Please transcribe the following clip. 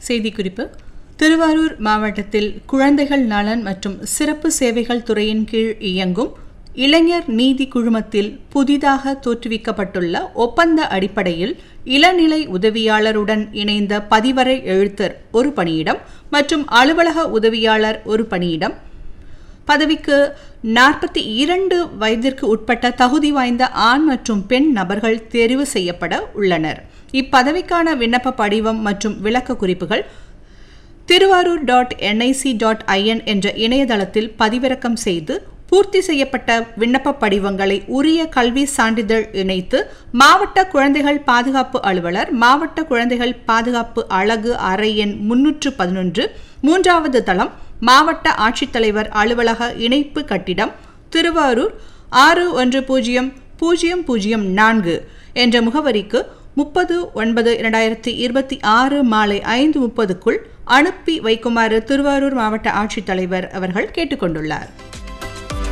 செய்திக்குறிப்பு திருவாரூர் மாவட்டத்தில் குழந்தைகள் நலன் மற்றும் சிறப்பு சேவைகள் துறையின் கீழ் இயங்கும் இளைஞர் நீதி குழுமத்தில் புதிதாக தோற்றுவிக்கப்பட்டுள்ள ஒப்பந்த அடிப்படையில் இளநிலை உதவியாளருடன் இணைந்த பதிவரை எழுத்தர் ஒரு பணியிடம் மற்றும் அலுவலக உதவியாளர் ஒரு பணியிடம் பதவிக்கு நாற்பத்தி இரண்டு வயதிற்கு உட்பட்ட தகுதி வாய்ந்த ஆண் மற்றும் பெண் நபர்கள் தேர்வு செய்யப்பட உள்ளனர் இப்பதவிக்கான விண்ணப்ப படிவம் மற்றும் விளக்க குறிப்புகள் Thiruvarur dot NIC dot IN என்ற இணையதளத்தில் பதிவிறக்கம் செய்து பூர்த்தி செய்யப்பட்ட விண்ணப்ப படிவங்களை உரிய கல்வி சான்றிதழ் இணைத்து மாவட்ட குழந்தைகள் பாதுகாப்பு அலுவலர் மாவட்ட குழந்தைகள் பாதுகாப்பு அழகு அறை எண் முன்னூற்று பதினொன்று மூன்றாவது தளம் மாவட்ட ஆட்சித்தலைவர் அலுவலக இணைப்பு கட்டிடம் திருவாரூர் ஆறு ஒன்று பூஜ்ஜியம் பூஜ்ஜியம் பூஜ்ஜியம் நான்கு என்ற முகவரிக்கு முப்பது ஒன்பது இரண்டாயிரத்தி இருபத்தி ஆறு மாலை ஐந்து முப்பதுக்குள் அனுப்பி வைக்குமாறு திருவாரூர் மாவட்ட ஆட்சித்தலைவர் அவர்கள் கேட்டுக்கொண்டுள்ளார்